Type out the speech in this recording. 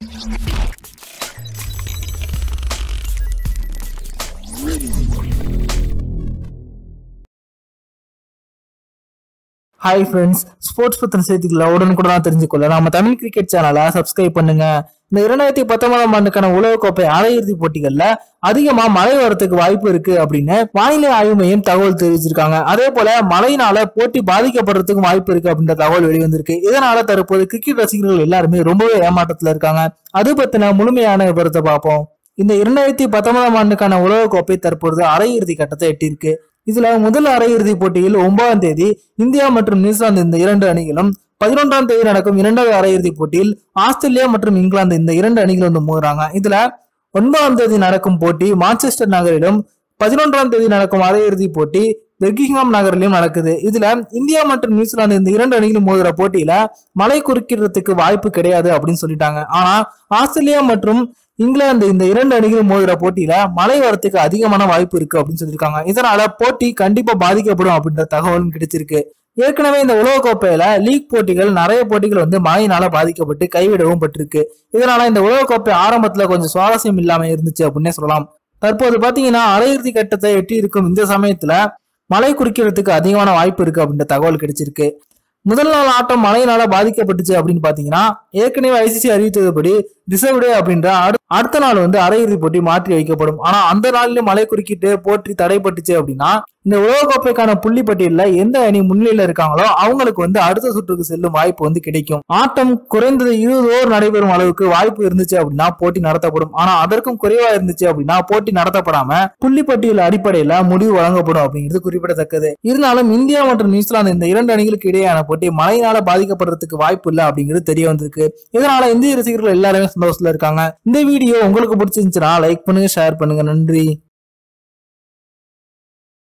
hi friends sports பத்தின செய்திகளை உடனுக்குடன் தெரிஞ்சுக்கொள்ள நம்ம தமிழ் கிரிக்கெட் சேனலை சப்ஸ்கிரைப் பண்ணுங்க இந்த இரண்டாயிரத்தி பத்தொன்பதாம் ஆண்டுக்கான உலகக்கோப்பை அரையிறுதி போட்டிகள்ல அதிகமா மழை வரத்துக்கு வாய்ப்பு இருக்கு அப்படின்னு வானிலை ஆய்வு மையம் தகவல் தெரிவிச்சிருக்காங்க அதே போல மழையினால போட்டி பாதிக்கப்படுறதுக்கும் வாய்ப்பு இருக்கு அப்படின்ற தகவல் வெளிவந்திருக்கு இதனால தற்போது கிரிக்கெட் ரசிகர்கள் எல்லாருமே ரொம்பவே ஏமாற்றத்துல இருக்காங்க அது பத்தின முழுமையான விவரத்தை பார்ப்போம் இந்த இரண்டாயிரத்தி பத்தொன்பதாம் ஆண்டுக்கான உலகக்கோப்பை தற்பொழுது அரையிறுதி கட்டத்தை எட்டியிருக்கு இதுல முதல் அரையிறுதி போட்டியில் ஒன்பதாம் தேதி இந்தியா மற்றும் நியூசிலாந்து இந்த இரண்டு அணிகளும் பதினொன்றாம் தேதி நடக்கும் இரண்டாவது அரையிறுதி போட்டியில் ஆஸ்திரேலியா மற்றும் இங்கிலாந்து இந்த இரண்டு அணிகளும் வந்து மோதுறாங்க இதுல ஒன்பதாம் தேதி நடக்கும் போட்டி மான்செஸ்டர் நகரிலும் பதினொன்றாம் தேதி நடக்கும் அரையிறுதி போட்டி பெர்கிங்ஹாம் நகரிலும் நடக்குது இதுல இந்தியா மற்றும் நியூசிலாந்து இந்த இரண்டு அணிகளும் மோதுற போட்டியில மழை குறுக்கிறதுக்கு வாய்ப்பு கிடையாது அப்படின்னு சொல்லிட்டாங்க ஆனா ஆஸ்திரேலியா மற்றும் இங்கிலாந்து இந்த இரண்டு அணிகளும் மோதுற போட்டியில மழை வரத்துக்கு அதிகமான வாய்ப்பு இருக்கு அப்படின்னு சொல்லியிருக்காங்க இதனால போட்டி கண்டிப்பா பாதிக்கப்படும் அப்படின்ற தகவலும் கிடைச்சிருக்கு ஏற்கனவே இந்த உலகக்கோப்பையில லீக் போட்டிகள் நிறைய போட்டிகள் வந்து மழையினால பாதிக்கப்பட்டு கைவிடவும் பட்டிருக்கு இதனால இந்த உலகக்கோப்பை ஆரம்பத்துல கொஞ்சம் சுவாரஸ்யம் இல்லாம இருந்துச்சு அப்படின்னே சொல்லலாம் தற்போது பாத்தீங்கன்னா அரையிறுதி கட்டத்தை எட்டி இருக்கும் இந்த சமயத்துல மழை குறிக்கிறதுக்கு அதிகமான வாய்ப்பு இருக்கு அப்படின்ற தகவல் கிடைச்சிருக்கு முதல் நாள் ஆட்டம் மழையினால பாதிக்கப்பட்டுச்சு அப்படின்னு பாத்தீங்கன்னா ஏற்கனவே ஐசிசி அறிவித்ததுபடி ரிசர்வ் டே அப்படின்ற அடு- அடுத்த நாள் வந்து அரையிறுதி போட்டி மாற்றி வைக்கப்படும் ஆனா அந்த நாளிலும் மழை குறுக்கிட்டு போட்டி தடைப்பட்டுச்சு அப்படின்னா இந்த உலகக்கோப்பைக்கான புள்ளி பட்டியல்ல எந்த அணி முன்னிலையில இருக்காங்களோ அவங்களுக்கு வந்து அடுத்த சுற்றுக்கு செல்லும் வாய்ப்பு வந்து கிடைக்கும் ஆட்டம் குறைந்தது இருபது ஓவர் நடைபெறும் அளவுக்கு வாய்ப்பு இருந்துச்சு அப்படின்னா போட்டி நடத்தப்படும் ஆனா அதற்கும் குறைவா இருந்துச்சு அப்படின்னா போட்டி நடத்தப்படாம புள்ளி பட்டியல் அடிப்படையில முடிவு வழங்கப்படும் அப்படிங்கிறது குறிப்பிடத்தக்கது இருந்தாலும் இந்தியா மற்றும் நியூசிலாந்து இந்த இரண்டு அணிகளுக்கு இடையேயான போட்டி மழையினால பாதிக்கப்படுறதுக்கு வாய்ப்பு இல்லை அப்படிங்கிறது தெரிய வந்திருக்கு இதனால இந்திய ரசிகர்கள் எல்லாருமே சந்தோஷத்துல இருக்காங்க இந்த வீடியோ உங்களுக்கு பிடிச்சிருந்துச்சுன்னா லைக் பண்ணுங்க ஷேர் பண்ணுங்க நன்றி